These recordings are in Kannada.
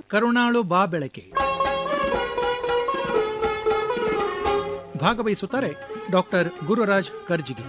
ಕರುಣಾಳು ಬಾ ಬೆಳಕೆ ಭಾಗವಹಿಸುತ್ತಾರೆ ಡಾಕ್ಟರ್ ಗುರುರಾಜ್ ಕರ್ಜಿಗೆ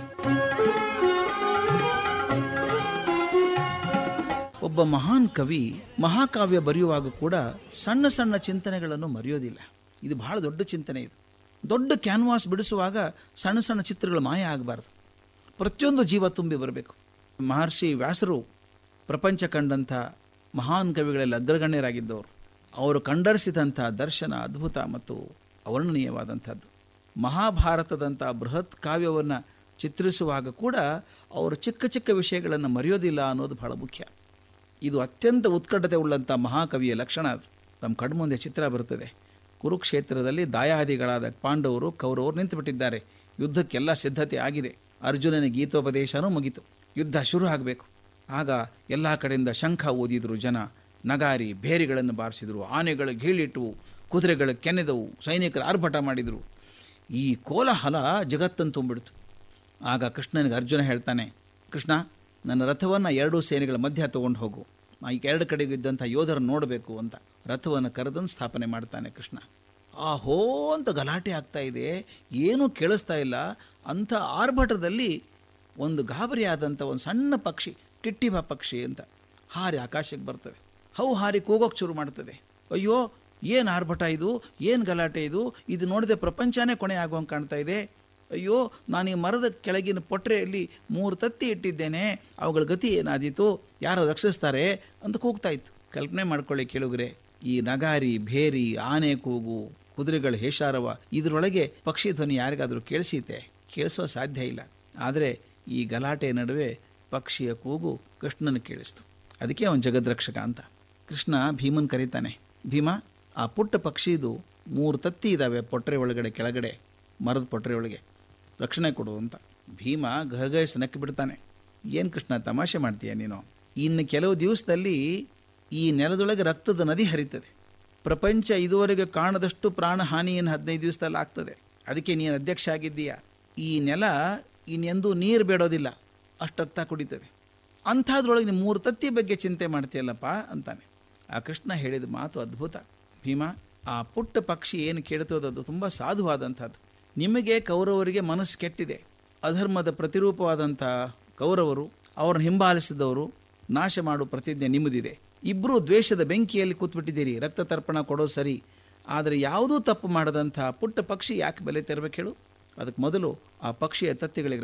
ಒಬ್ಬ ಮಹಾನ್ ಕವಿ ಮಹಾಕಾವ್ಯ ಬರೆಯುವಾಗ ಕೂಡ ಸಣ್ಣ ಸಣ್ಣ ಚಿಂತನೆಗಳನ್ನು ಮರೆಯೋದಿಲ್ಲ ಇದು ಬಹಳ ದೊಡ್ಡ ಚಿಂತನೆ ಇದು ದೊಡ್ಡ ಕ್ಯಾನ್ವಾಸ್ ಬಿಡಿಸುವಾಗ ಸಣ್ಣ ಸಣ್ಣ ಚಿತ್ರಗಳು ಮಾಯ ಆಗಬಾರ್ದು ಪ್ರತಿಯೊಂದು ಜೀವ ತುಂಬಿ ಬರಬೇಕು ಮಹರ್ಷಿ ವ್ಯಾಸರು ಪ್ರಪಂಚ ಕಂಡಂಥ ಮಹಾನ್ ಕವಿಗಳಲ್ಲಿ ಅಗ್ರಗಣ್ಯರಾಗಿದ್ದವರು ಅವರು ಕಂಡರಿಸಿದಂಥ ದರ್ಶನ ಅದ್ಭುತ ಮತ್ತು ಅವರ್ಣನೀಯವಾದಂಥದ್ದು ಮಹಾಭಾರತದಂಥ ಬೃಹತ್ ಕಾವ್ಯವನ್ನು ಚಿತ್ರಿಸುವಾಗ ಕೂಡ ಅವರು ಚಿಕ್ಕ ಚಿಕ್ಕ ವಿಷಯಗಳನ್ನು ಮರೆಯೋದಿಲ್ಲ ಅನ್ನೋದು ಬಹಳ ಮುಖ್ಯ ಇದು ಅತ್ಯಂತ ಉತ್ಕಟತೆ ಉಳ್ಳಂಥ ಮಹಾಕವಿಯ ಲಕ್ಷಣ ಅದು ನಮ್ಮ ಕಣ್ಮುಂದೆ ಚಿತ್ರ ಬರುತ್ತದೆ ಕುರುಕ್ಷೇತ್ರದಲ್ಲಿ ದಾಯಾದಿಗಳಾದ ಪಾಂಡವರು ಕೌರವರು ನಿಂತುಬಿಟ್ಟಿದ್ದಾರೆ ಯುದ್ಧಕ್ಕೆಲ್ಲ ಸಿದ್ಧತೆ ಆಗಿದೆ ಅರ್ಜುನನ ಗೀತೋಪದೇಶನೂ ಮುಗಿತು ಯುದ್ಧ ಶುರು ಆಗಬೇಕು ಆಗ ಎಲ್ಲ ಕಡೆಯಿಂದ ಶಂಖ ಓದಿದರು ಜನ ನಗಾರಿ ಬೇರಿಗಳನ್ನು ಬಾರಿಸಿದರು ಆನೆಗಳು ಗೀಳಿಟ್ಟವು ಕುದುರೆಗಳು ಕೆನೆದವು ಸೈನಿಕರು ಆರ್ಭಟ ಮಾಡಿದರು ಈ ಕೋಲಾಹಲ ಜಗತ್ತನ್ನು ತುಂಬಿಡ್ತು ಆಗ ಕೃಷ್ಣನಿಗೆ ಅರ್ಜುನ ಹೇಳ್ತಾನೆ ಕೃಷ್ಣ ನನ್ನ ರಥವನ್ನು ಎರಡೂ ಸೇನೆಗಳ ಮಧ್ಯ ತಗೊಂಡು ಹೋಗು ನಾ ಈಗ ಎರಡು ಕಡೆಗೂ ಇದ್ದಂಥ ಯೋಧರನ್ನು ನೋಡಬೇಕು ಅಂತ ರಥವನ್ನು ಕರೆದಂದು ಸ್ಥಾಪನೆ ಮಾಡ್ತಾನೆ ಕೃಷ್ಣ ಆ ಹೋ ಅಂತ ಗಲಾಟೆ ಆಗ್ತಾ ಇದೆ ಏನೂ ಕೇಳಿಸ್ತಾ ಇಲ್ಲ ಅಂಥ ಆರ್ಭಟದಲ್ಲಿ ಒಂದು ಗಾಬರಿಯಾದಂಥ ಒಂದು ಸಣ್ಣ ಪಕ್ಷಿ ಟಿಟ್ಟಿಬ ಪಕ್ಷಿ ಅಂತ ಹಾರಿ ಆಕಾಶಕ್ಕೆ ಬರ್ತದೆ ಹವು ಹಾರಿ ಕೂಗೋಕ್ಕೆ ಶುರು ಮಾಡ್ತದೆ ಅಯ್ಯೋ ಏನು ಆರ್ಭಟ ಇದು ಏನು ಗಲಾಟೆ ಇದು ಇದು ನೋಡಿದೆ ಪ್ರಪಂಚನೇ ಕೊನೆ ಆಗುವಂಗೆ ಕಾಣ್ತಾ ಇದೆ ಅಯ್ಯೋ ನಾನು ಈ ಮರದ ಕೆಳಗಿನ ಪೊಟ್ರೆಯಲ್ಲಿ ಮೂರು ತತ್ತಿ ಇಟ್ಟಿದ್ದೇನೆ ಅವುಗಳ ಗತಿ ಏನಾದೀತು ಯಾರು ರಕ್ಷಿಸ್ತಾರೆ ಅಂತ ಕೂಗ್ತಾ ಇತ್ತು ಕಲ್ಪನೆ ಮಾಡ್ಕೊಳ್ಳಿ ಕೇಳುಗ್ರೆ ಈ ನಗಾರಿ ಭೇರಿ ಆನೆ ಕೂಗು ಕುದುರೆಗಳ ಹೇಷಾರವ ಇದರೊಳಗೆ ಪಕ್ಷಿ ಧ್ವನಿ ಯಾರಿಗಾದರೂ ಕೇಳಿಸೀತೆ ಕೇಳಿಸೋ ಸಾಧ್ಯ ಇಲ್ಲ ಆದರೆ ಈ ಗಲಾಟೆ ನಡುವೆ ಪಕ್ಷಿಯ ಕೂಗು ಕೃಷ್ಣನ ಕೇಳಿಸ್ತು ಅದಕ್ಕೆ ಅವನು ಜಗದ್ರಕ್ಷಕ ಅಂತ ಕೃಷ್ಣ ಭೀಮನ್ ಕರೀತಾನೆ ಭೀಮ ಆ ಪುಟ್ಟ ಪಕ್ಷಿದು ಮೂರು ತತ್ತಿ ಇದ್ದಾವೆ ಪೊಟ್ರೆ ಒಳಗಡೆ ಕೆಳಗಡೆ ಮರದ ಪೊಟ್ರೆ ಒಳಗೆ ರಕ್ಷಣೆ ಕೊಡು ಅಂತ ಭೀಮ ಗಹಗಹಿಸಿ ನಕ್ಕಿ ಬಿಡ್ತಾನೆ ಏನು ಕೃಷ್ಣ ತಮಾಷೆ ಮಾಡ್ತೀಯ ನೀನು ಇನ್ನು ಕೆಲವು ದಿವಸದಲ್ಲಿ ಈ ನೆಲದೊಳಗೆ ರಕ್ತದ ನದಿ ಹರಿತದೆ ಪ್ರಪಂಚ ಇದುವರೆಗೆ ಕಾಣದಷ್ಟು ಪ್ರಾಣ ಹಾನಿಯನ್ನು ಹದಿನೈದು ದಿವಸದಲ್ಲಿ ಆಗ್ತದೆ ಅದಕ್ಕೆ ನೀನು ಅಧ್ಯಕ್ಷ ಆಗಿದ್ದೀಯ ಈ ನೆಲ ಇನ್ನೆಂದೂ ನೀರು ಬೇಡೋದಿಲ್ಲ ಅಷ್ಟು ರಕ್ತ ಕುಡಿತದೆ ಅಂಥದ್ರೊಳಗೆ ನೀವು ಮೂರು ತತ್ತಿ ಬಗ್ಗೆ ಚಿಂತೆ ಮಾಡ್ತೀಯಲ್ಲಪ್ಪ ಅಂತಾನೆ ಆ ಕೃಷ್ಣ ಹೇಳಿದ ಮಾತು ಅದ್ಭುತ ಭೀಮ ಆ ಪುಟ್ಟ ಪಕ್ಷಿ ಏನು ಕೇಳ್ತದೋ ಅದು ತುಂಬ ಸಾಧುವಾದಂಥದ್ದು ನಿಮಗೆ ಕೌರವರಿಗೆ ಮನಸ್ಸು ಕೆಟ್ಟಿದೆ ಅಧರ್ಮದ ಪ್ರತಿರೂಪವಾದಂಥ ಕೌರವರು ಅವ್ರನ್ನ ಹಿಂಬಾಲಿಸಿದವರು ನಾಶ ಮಾಡುವ ಪ್ರತಿಜ್ಞೆ ನಿಮ್ಮದಿದೆ ಇಬ್ಬರೂ ದ್ವೇಷದ ಬೆಂಕಿಯಲ್ಲಿ ಕೂತ್ಬಿಟ್ಟಿದ್ದೀರಿ ರಕ್ತ ತರ್ಪಣ ಕೊಡೋ ಸರಿ ಆದರೆ ಯಾವುದೂ ತಪ್ಪು ಮಾಡದಂಥ ಪುಟ್ಟ ಪಕ್ಷಿ ಯಾಕೆ ಬೆಲೆ ತೆರಬೇಕು ಹೇಳು ಅದಕ್ಕೆ ಮೊದಲು ಆ ಪಕ್ಷಿಯ ತತ್ತಿಗಳಿಗೆ